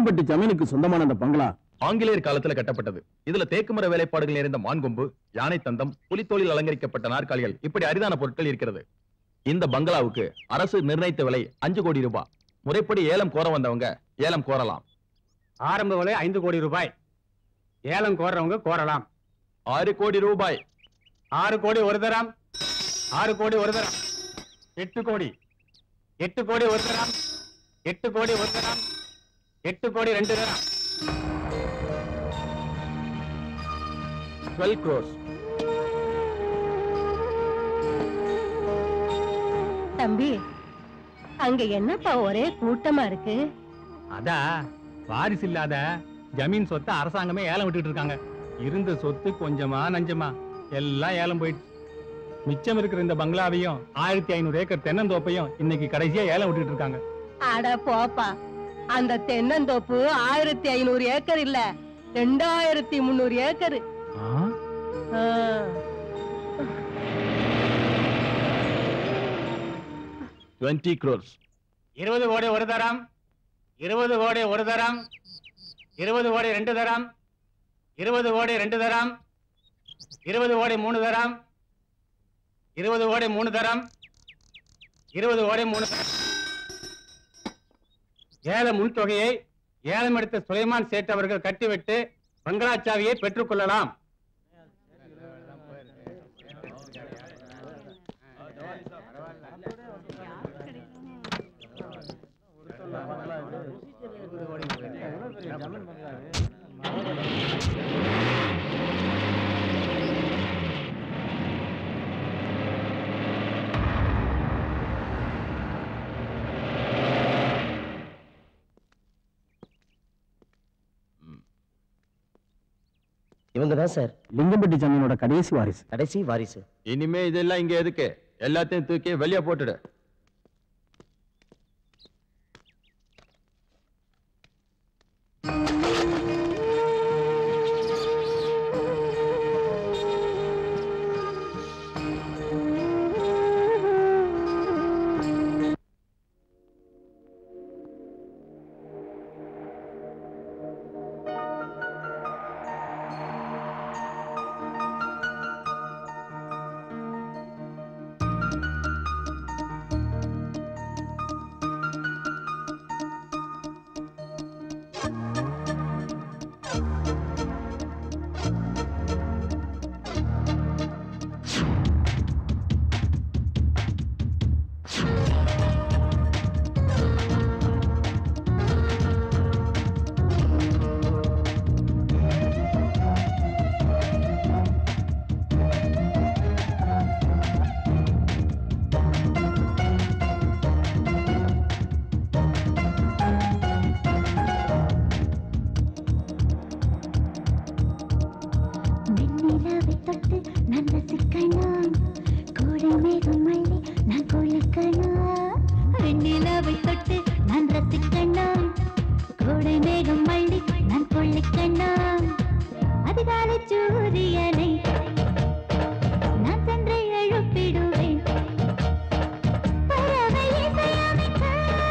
பட்டு ஜமீனுக்கு சொந்தமான அந்த பங்களா ஆங்கிலேயர் காலத்துல கட்டப்பட்டது இதுல தேக்குமர வேலைப்பாடுகள் நிறைந்த மான்கொம்பு யானை தந்தம் புலித்தோலில் அலங்கரிக்கப்பட்ட நாற்காலிகள் இப்படி அரிதான பொருட்கள் இருக்கிறது இந்த பங்களாவுக்கு அரசு நிர்ணயித்த விலை அஞ்சு கோடி ரூபாய் முறைப்படி ஏலம் கோர வந்தவங்க ஏலம் கோரலாம் ஆரம்ப விலை ஐந்து கோடி ரூபாய் ஏலம் கோர்றவங்க கோரலாம் ஆறு கோடி ரூபாய் ஆறு கோடி ஒரு தரம் ஆறு கோடி ஒரு தரம் எட்டு கோடி எட்டு கோடி ஒரு தரம் எட்டு கோடி ஒரு தரம் எட்டு கோடி ரெண்டு தரம் டுவெல் க்ரோஸ் தம்பி அங்க என்னப்பா ஒரே கூட்டமா இருக்கு அதா வாரிசு இல்லாத ஜமீன் சொத்தை அரசாங்கமே ஏலம் விட்டுட்டு இருக்காங்க இருந்த சொத்து கொஞ்சமா நஞ்சமா எல்லாம் ஏலம் போயிடுச்சு மிச்சம் இருக்கிற இந்த பங்களாவையும் ஆயிரத்தி ஐநூறு ஏக்கர் தென்னந்தோப்பையும் இன்னைக்கு கடைசியா ஏலம் விட்டுட்டு இருக்காங்க அட போப்பா அந்த தென்னந்தோப்பு ஆயிரத்தி ஐநூறு ஏக்கர் இல்ல ரெண்டாயிரத்தி முந்நூறு ஏக்கர் டுவெண்ட்டி க்ரோர்ஸ் இருபது கோடி ஒரு தரம் இருபது கோடி ஒரு தரம் இருபது கோடி ரெண்டு தரம் இருபது கோடி ரெண்டு தரம் இருபது கோடி மூணு தரம் இருபது கோடி மூணு தரம் இருபது கோடி மூணு தரம் ஏல முன் தொகையை ஏலம் எடுத்த சுலைமான் சேட் அவர்கள் கட்டிவிட்டு பங்களாச்சாவியை பெற்றுக் கொள்ளலாம் இவங்க தான் சார் லிங்கம்பட்டி ஜமீனோட கடைசி வாரிசு கடைசி வாரிசு இனிமே இதெல்லாம் இங்க எதுக்கு எல்லாத்தையும் தூக்கி வெளியே போட்டுடு வெண்ணிலவை தொட்டு நான் ரசிக்கணும் கோடை மேகம் மல்லி நான் குளிக்கணும் வெண்ணிலவை தொட்டு நான் ரசிக்கணும் கோடை மேகம் மல்லி நான் குளிக்கணும் அதிகாலை சூரியனை நான் சென்று எழுப்பிடுவேன் பறவை இசையமைக்க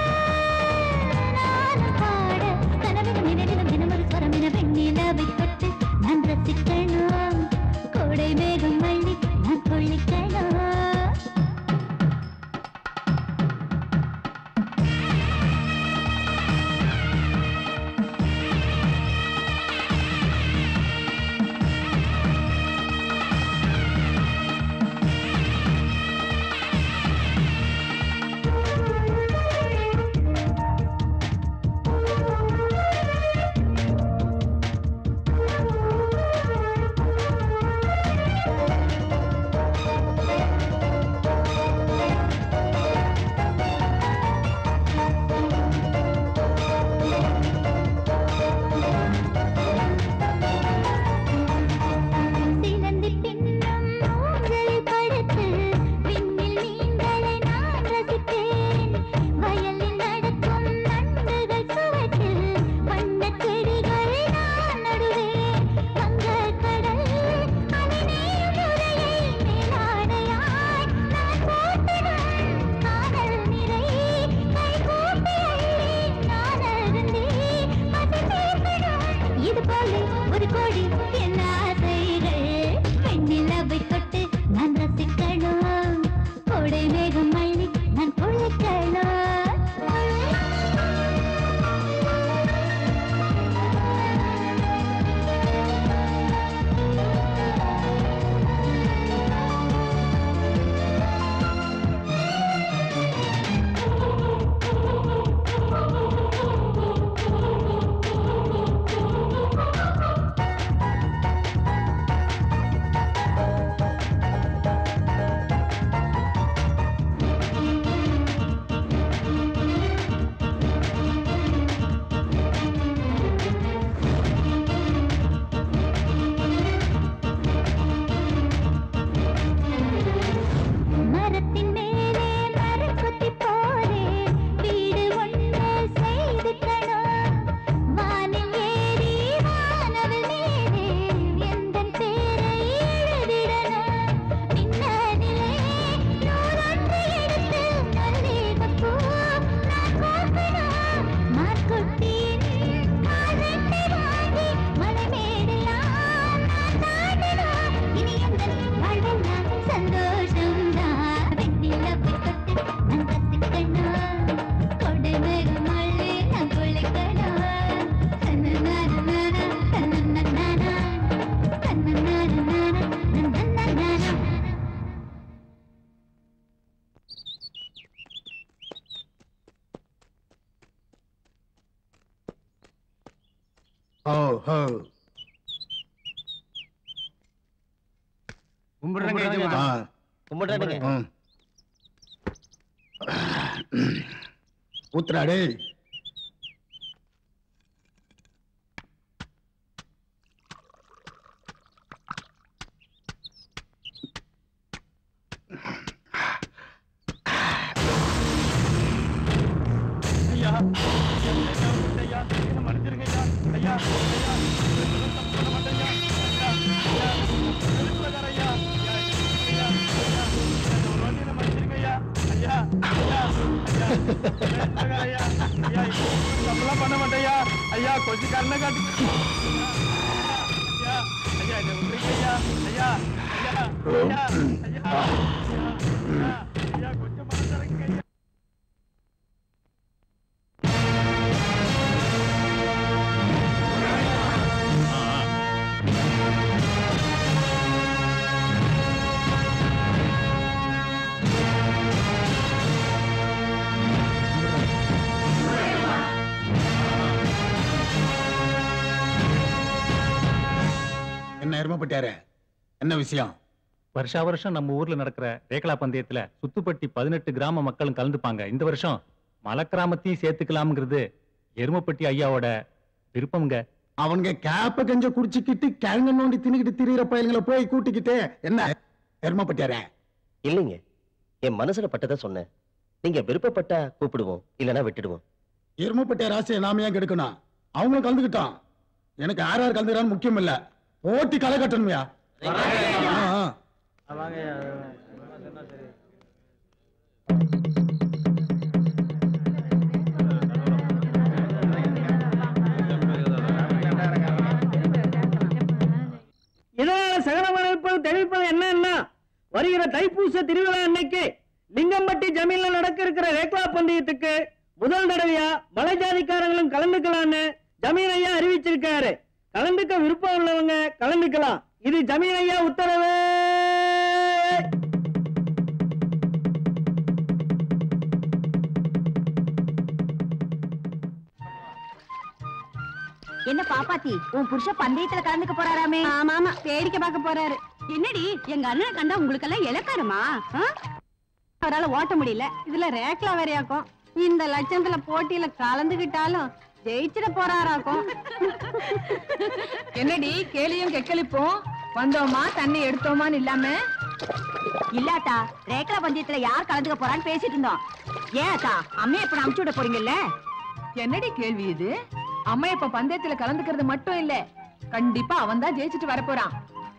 நானும் பாட கனவிலும் நினைவிலும் தினமொரு ஸ்வரம் என வெண்ணிலவை தொட்டு நான் ரசிக்கணும் கோடை மேகம் மல்லி நான் கொள்ளிக்கணும் ஆ ஹோ ஹோ கும்பிடுறேங்க ஆ, எஜமான். கும்பிடுறானுங்க ம். ஊத்துடா டேய் பண்ண மாட்டேயா ஐயா கொஞ்சம் கண்ணை காட்டு ஐயா ஐயா இதை விட்டுருங்க ஐயா ஐயா ஐயா ஐயா ஐயா ஐயா ஐயா கொஞ்சம் மனசு இறங்குங்க ஐயா என்ன எருமப்பட்டாரு என்ன விஷயம் வருஷா வருஷம் நம்ம ஊர்ல நடக்கிற ரேகலா பந்தயத்துல சுத்துப்பட்டி பதினெட்டு கிராம மக்களும் கலந்துப்பாங்க இந்த வருஷம் மலை கிராமத்தையும் சேர்த்துக்கலாம்ங்கிறது எருமப்பட்டி ஐயாவோட விருப்பம்ங்க அவனுங்க கேப்ப கஞ்ச குடிச்சுக்கிட்டு கிழங்கு நோண்டி தின்னுக்கிட்டு திரியிற பயலுங்களை போய் கூட்டிக்கிட்டு என்ன எருமப்பட்டாரே இல்லைங்க என் மனசுல பட்டதை சொன்னேன் நீங்க விருப்பப்பட்டா கூப்பிடுவோம் இல்லைன்னா விட்டுடுவோம் எருமப்பட்ட ராசியை நாம ஏன் கெடுக்கணும் அவங்களும் கலந்துக்கிட்டான் எனக்கு யார் யார் கலந்துக்கிறான்னு முக்கியம் இல்ல போட்டி களை கட்டணுமையா ஆ, ஆ. இதனால சகலமான தெளிப்பது என்னன்னா வருகிற தைப்பூச திருவிழா அன்னைக்கு லிங்கம்பட்டி ஜமீன்ல நடக்க இருக்கிற ரேக்லா பந்தயத்துக்கு முதல் தடவையா மலை ஜாதிக்காரங்களும் கலந்துக்கலாம்னு ஜமீன் ஐயா அறிவிச்சிருக்காரு கலந்துக்க விருப்பம் உள்ளவங்க கலந்துக்கலாம் இது ஜமீன் ஐயா உத்தரவு என்ன பாப்பாத்தி உன் புருஷ பந்தயத்துல கலந்துக்க போறாராமே ஆமா ஆமா வேடிக்கை பார்க்க போறாரு என்னடி எங்க அண்ணனை கண்டா உங்களுக்கெல்லாம் இலக்காரமா அவரால ஓட்ட முடியல இதுல ரேக்லா வேறையாக்கும் இந்த லட்சத்துல போட்டியில கலந்துகிட்டாலும் ஜெயிச்சிட போறாராக்கும் என்னடி கேலியும் கெக்களிப்பும் வந்தோமா தண்ணி எடுத்தோமான்னு இல்லாம இல்லாத்தா ரேக்லா பந்தயத்துல யார் கலந்துக்க போறான்னு பேசிட்டு இருந்தோம் ஏன் அக்கா அம்மையை இப்ப அமுச்சு விட போறீங்கல்ல என்னடி கேள்வி இது அம்மா இப்ப பந்தயத்துல கலந்துக்கிறது மட்டும் இல்ல கண்டிப்பா அவன் தான் ஜெயிச்சுட்டு வரப்போறான்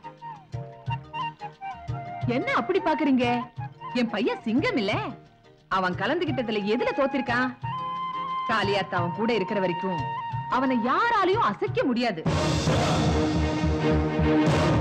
என்ன அப்படி பாக்குறீங்க என் பையன் சிங்கம் இல்ல அவன் கலந்துகிட்டதுல எதுல தோத்திருக்கான் காளியாத்தா அவன் கூட இருக்கிற வரைக்கும் அவனை யாராலையும் அசைக்க முடியாது